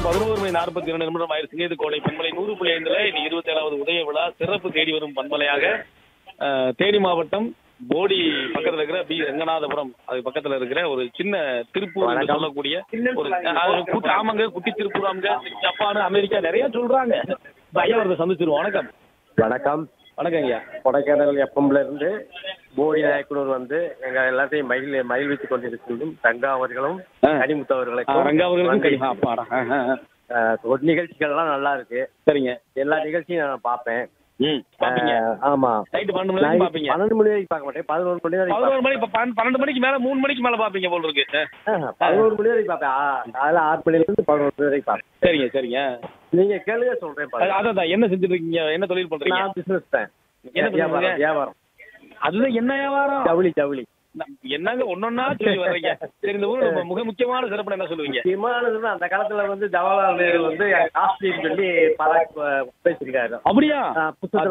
பதினோரு மணி நாற்பத்தி இரண்டு நிமிடம் ஆயிடுச்சுங்க இது கோடை பண்பலை நூறு புள்ளி ஐந்துல இன்னைக்கு இருபத்தி ஏழாவது உதய விழா சிறப்பு தேடி வரும் பண்பலையாக அஹ், தேனி மாவட்டம் போடி பக்கத்துல இருக்கிற பி ரங்கநாதபுரம் அது பக்கத்துல இருக்கிற ஒரு சின்ன திருப்பூர் என்று சொல்லக்கூடிய ஒரு அது குட்டி ஆமாங்க குட்டி திருப்பூராங்க ஜப்பான் அமெரிக்கா நிறைய சொல்றாங்க ஐயா ஒருத்தர் சந்திச்சிருவோம் வணக்கம் வணக்கம் வணக்கம் ஐயா கொடைக்கானல் எஃப்எம்ல இருந்து போடி நாயக்குனூர் வந்து எங்க எல்லாத்தையும் மகிழ் மகிழ்வித்துக் கொண்டிருக்கும் தங்கா அவர்களும் ஆ. கனிமுத்து ஆ, அவர்களுக்கும் ரங்கா அவர்களுக்கும் நன்றி. கை அப்பாடா ஆ, ஆ, ஆ. ஆ, ஒரு நிகழ்ச்சிகள்லாம் நல்லா இருக்கு சரிங்க எல்லா நிகழ்ச்சியும் நான் பார்ப்பேன் ம் பாப்பீங்க ஆ, ஆமா நைட்டு பன்னெண்டு மணி நான் வரைக்கும் பாப்பீங்க பன்னெண்டு மணி வரைக்கும் பார்க்க மாட்டேன் பதினோரு மணி வரைக்கும் பதினோரு மணி இப்ப பன்ன- பன்னெண்டு மணிக்கு மேல மூணு மணிக்கு மேல பாப்பீங்க போல இருக்கு ஆ. பார்ப்பேன். ஆ, பதினோரு மணி வரைக்கும் பார்ப்பேன் ஆ, காலையில ஆறு மணில இருந்து பதினோரு மணி வரைக்கும் பார்ப்பேன் சரிங்க சரிங்க நீங்க கேளுங்க சொல்றேன் அது- பாருங்க. அதான் என்ன செஞ்சுட்டு இருக்கீங்க என்ன தொழில் பண்றீங்க நான் பிசினஸ் தான் என்ன பண்ணுவீங்க? வியாபாரம் வியாபாரம் அதுதான் என்ன வியாபாரம் ஜவுளி ஜவுளி ந- என்னங்க ஒன்னொன்னா சொல்லி வர்றீங்க சரி இந்த ஊர் மிக முக்கியமான சிறப்பு என்ன சொல்லுவீங்க விமானத்துல அந்த காலத்துல வந்து ஜவஹர்லால் நேரு வந்து காஸ்ட்லின்னு சொல்லி பல பேசியிருக்காரு அப்படியா ஆ, புத்தகத்துல